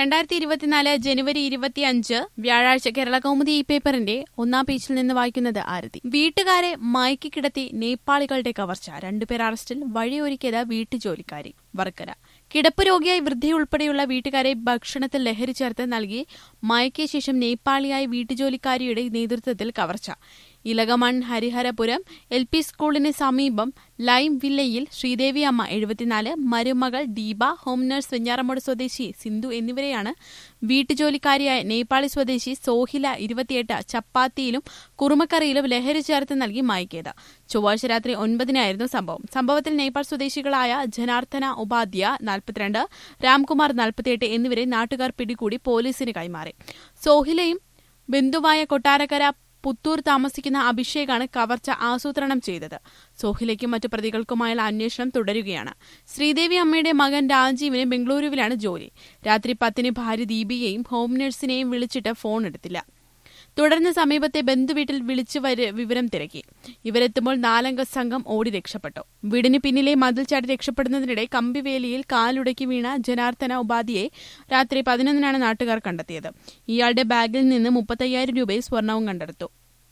രണ്ടായിരത്തി ഇരുപത്തിനാല് ജനുവരി ഇരുപത്തിയഞ്ച് വ്യാഴാഴ്ച കേരള കൗമുദി ഈ പേപ്പറിന്റെ ഒന്നാം പേജിൽ നിന്ന് വായിക്കുന്നത് ആരതി വീട്ടുകാരെ മയക്കി കിടത്തി നേപ്പാളികളുടെ കവർച്ച രണ്ടുപേർ അറസ്റ്റിൽ വഴിയൊരുക്കിയത് വീട്ടുജോലിക്കാരി വർക്കര കിടപ്പ് രോഗിയായി വൃദ്ധയുൾപ്പെടെയുള്ള വീട്ടുകാരെ ഭക്ഷണത്തിൽ ലഹരി ചേർത്ത് നൽകി മയക്കിയ ശേഷം നേപ്പാളിയായ വീട്ടുജോലിക്കാരിയുടെ നേതൃത്വത്തിൽ കവർച്ച ഇലകമൺ ഹരിഹരപുരം എൽ പി സ്കൂളിന് സമീപം ലൈം വില്ലയിൽ ശ്രീദേവി അമ്മ എഴുപത്തിനാല് മരുമകൾ ദീപ ഹോം നഴ്സ് വെഞ്ഞാറമ്മോട് സ്വദേശി സിന്ധു എന്നിവരെയാണ് വീട്ടുജോലിക്കാരിയായ നേപ്പാളി സ്വദേശി സോഹില ഇരുപത്തിയെട്ട് ചപ്പാത്തിയിലും കുറുമക്കറിയിലും ലഹരി ചേർത്ത് നൽകി മയക്കിയത് ചൊവ്വാഴ്ച രാത്രി ഒൻപതിനായിരുന്നു സംഭവം സംഭവത്തിൽ നേപ്പാൾ സ്വദേശികളായ ജനാർദ്ദന ഉപാധ്യ നാൽപ്പത്തിരണ്ട് രാംകുമാർ നാൽപ്പത്തിയെട്ട് എന്നിവരെ നാട്ടുകാർ പിടികൂടി പോലീസിന് കൈമാറി സോഹിലയും ബന്ധുവായ കൊട്ടാരക്കര പുത്തൂർ താമസിക്കുന്ന അഭിഷേകാണ് കവർച്ച ആസൂത്രണം ചെയ്തത് സോഹിലയ്ക്കും മറ്റു പ്രതികൾക്കുമായുള്ള അന്വേഷണം തുടരുകയാണ് ശ്രീദേവി അമ്മയുടെ മകൻ രാജീവിന് ബംഗളൂരുവിലാണ് ജോലി രാത്രി പത്തിന് ഭാര്യ ദീപികയും ഹോം നഴ്സിനെയും വിളിച്ചിട്ട് ഫോൺ എടുത്തില്ല തുടർന്ന് സമീപത്തെ ബന്ധുവീട്ടിൽ വിളിച്ചു വര് വിവരം തിരക്കി ഇവരെത്തുമ്പോൾ നാലംഗ സംഘം ഓടി രക്ഷപ്പെട്ടു വീടിന് പിന്നിലെ മതിൽ ചാടി രക്ഷപ്പെടുന്നതിനിടെ കമ്പിവേലിയിൽ കാലുടക്കി വീണ ജനാർദ്ദന ഉപാധിയെ രാത്രി പതിനൊന്നിനാണ് നാട്ടുകാർ കണ്ടെത്തിയത് ഇയാളുടെ ബാഗിൽ നിന്ന് മുപ്പത്തയ്യായിരം രൂപയും സ്വർണവും കണ്ടെടുത്തു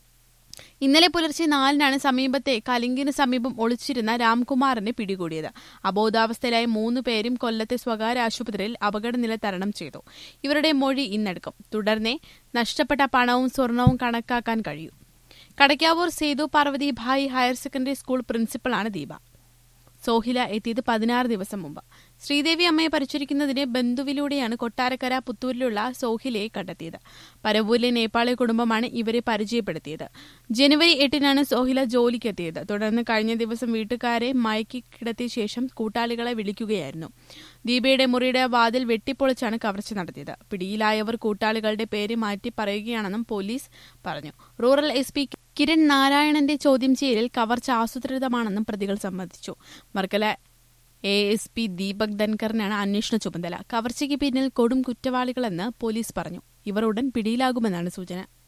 ഇന്നലെ പുലർച്ചെ നാലിനാണ് സമീപത്തെ കലിങ്കിന് സമീപം ഒളിച്ചിരുന്ന രാംകുമാറിനെ പിടികൂടിയത് അബോധാവസ്ഥയിലായ മൂന്ന് പേരും കൊല്ലത്തെ സ്വകാര്യ ആശുപത്രിയിൽ അപകടനില തരണം ചെയ്തു ഇവരുടെ മൊഴി ഇന്നെടുക്കും തുടർന്നേ നഷ്ടപ്പെട്ട പണവും സ്വർണവും കണക്കാക്കാൻ കഴിയൂ Kadakkavoor Sethu Parvathi Bhai higher secondary school പ്രിൻസിപ്പളാണ് ദീപ സോഹില എത്തിയത് പതിനാറ് ദിവസം മുമ്പ് ശ്രീദേവി അമ്മയെ പരിചരിക്കുന്നതിന് ബന്ധുവിലൂടെയാണ് കൊട്ടാരക്കര പുത്തൂരിലുള്ള സോഹിലയെ കണ്ടെത്തിയത് പരവൂരിലെ നേപ്പാളി കുടുംബമാണ് ഇവരെ പരിചയപ്പെടുത്തിയത് ജനുവരി എട്ടിനാണ് സോഹില ജോലിക്കെത്തിയത് തുടർന്ന് കഴിഞ്ഞ ദിവസം വീട്ടുകാരെ മയക്കി കിടത്തിയ ശേഷം കൂട്ടാളികളെ വിളിക്കുകയായിരുന്നു ദീപയുടെ മുറിയുടെ വാതിൽ വെട്ടിപ്പൊളിച്ചാണ് കവർച്ച നടത്തിയത് പിടിയിലായവർ കൂട്ടാളികളുടെ പേര് മാറ്റി പറയുകയാണെന്നും പോലീസ് പറഞ്ഞു റൂറൽ എസ് പി കിരൺ നാരായണന്റെ ചോദ്യം ചെയ്യലിൽ കവർച്ച ആസൂത്രിതമാണെന്നും പ്രതികൾ സമ്മതിച്ചു Varkala A S P Deepak ധൻകറിനാണ് അന്വേഷണ ചുമതല കവർച്ചയ്ക്ക് പിന്നിൽ കൊടും കുറ്റവാളികളെന്ന് പോലീസ് പറഞ്ഞു ഇവർ ഉടൻ പിടിയിലാകുമെന്നാണ് സൂചന